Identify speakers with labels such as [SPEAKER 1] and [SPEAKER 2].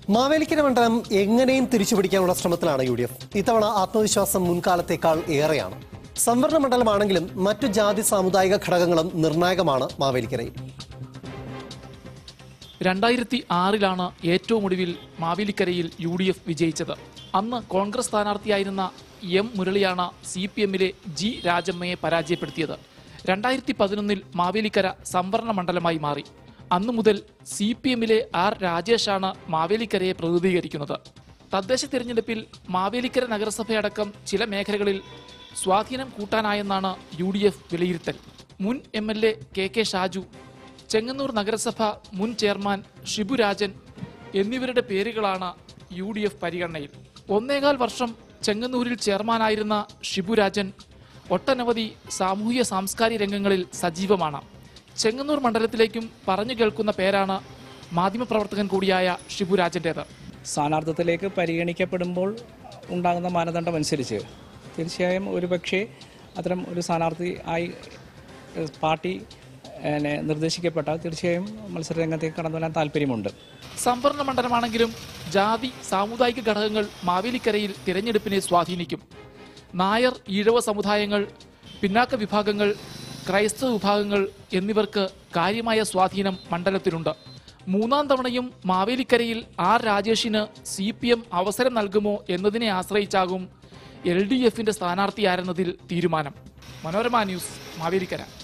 [SPEAKER 1] മാവേലിക്കര മണ്ഡലം എങ്ങനെയും തിരിച്ചുപിടിക്കാനുള്ള ശ്രമത്തിലാണ് യു ഡി എഫ് ഇത്തവണ ആത്മവിശ്വാസം മുൻകാലത്തേക്കാൾ ഏറെയാണ് സംവരണ മണ്ഡലമാണെങ്കിലും മറ്റു ജാതി സാമുദായിക ഘടകങ്ങളും നിർണായകമാണ് മാവേലിക്കരയിൽ
[SPEAKER 2] രണ്ടായിരത്തി ആറിലാണ് ഏറ്റവും ഒടുവിൽ മാവേലിക്കരയിൽ യു ഡി എഫ് വിജയിച്ചത് അന്ന് കോൺഗ്രസ് സ്ഥാനാർത്ഥിയായിരുന്ന എം മുരളിയാണ് സി പി എമ്മിലെ ജി രാജമ്മയെ പരാജയപ്പെടുത്തിയത് രണ്ടായിരത്തി പതിനൊന്നിൽ മാവേലിക്കര സംവരണ മണ്ഡലമായി മാറി അന്നു മുതൽ സി പി എമ്മിലെ ആർ രാജേഷാണ് മാവേലിക്കരയെ പ്രതിനിധീകരിക്കുന്നത് തദ്ദേശ തിരഞ്ഞെടുപ്പിൽ മാവേലിക്കര നഗരസഭയടക്കം ചില മേഖലകളിൽ സ്വാധീനം കൂട്ടാനായെന്നാണ് യു ഡി എഫ് വിലയിരുത്തൽ മുൻ M L A K K Shaju Chengannur നഗരസഭ മുൻ ചെയർമാൻ ഷിബുരാജൻ എന്നിവരുടെ പേരുകളാണ് യു ഡി എഫ് പരിഗണനയിൽ ഒന്നേകാൽ വർഷം ചെങ്ങന്നൂരിൽ ചെയർമാനായിരുന്ന ഷിബുരാജൻ ഒട്ടനവധി സാമൂഹിക സാംസ്കാരിക രംഗങ്ങളിൽ സജീവമാണ് ചെങ്ങന്നൂർ മണ്ഡലത്തിലേക്കും പറഞ്ഞു കേൾക്കുന്ന പേരാണ് മാധ്യമപ്രവർത്തകൻ കൂടിയായ ഷിബുരാജൻ്റേത്
[SPEAKER 3] സ്ഥാനാർത്ഥിത്വത്തിലേക്ക് പരിഗണിക്കപ്പെടുമ്പോൾ ഉണ്ടാകുന്ന മാനദണ്ഡം അനുസരിച്ച് തീർച്ചയായും ഒരുപക്ഷെ അത്തരം ഒരു സ്ഥാനാർത്ഥി ആയി ഏഹ്, പാർട്ടി പിന്നെ നിർദ്ദേശിക്കപ്പെട്ടാൽ തീർച്ചയായും മത്സര രംഗത്തേക്ക് കടന്നു വരാൻ താല്പര്യമുണ്ട്
[SPEAKER 2] സംവരണ മണ്ഡലമാണെങ്കിലും ജാതി സാമുദായിക ഘടകങ്ങൾ മാവേലിക്കരയിൽ തിരഞ്ഞെടുപ്പിനെ സ്വാധീനിക്കും നായർ ഈഴവ സമുദായങ്ങൾ പിന്നാക്ക വിഭാഗങ്ങൾ ക്രൈസ്തവ വിഭാഗങ്ങൾ എന്നിവർക്ക് കാര്യമായ സ്വാധീനം മണ്ഡലത്തിലുണ്ട് മൂന്നാം തവണയും മാവേലിക്കരയിൽ ആർ രാജേഷിന് സി പി എം അവസരം നൽകുമോ എന്നതിനെ ആശ്രയിച്ചാകും എൽ ഡി എഫിന്റെ സ്ഥാനാർത്ഥിയാരെന്നതിൽ തീരുമാനം മനോരമ ന്യൂസ് മാവേലിക്കര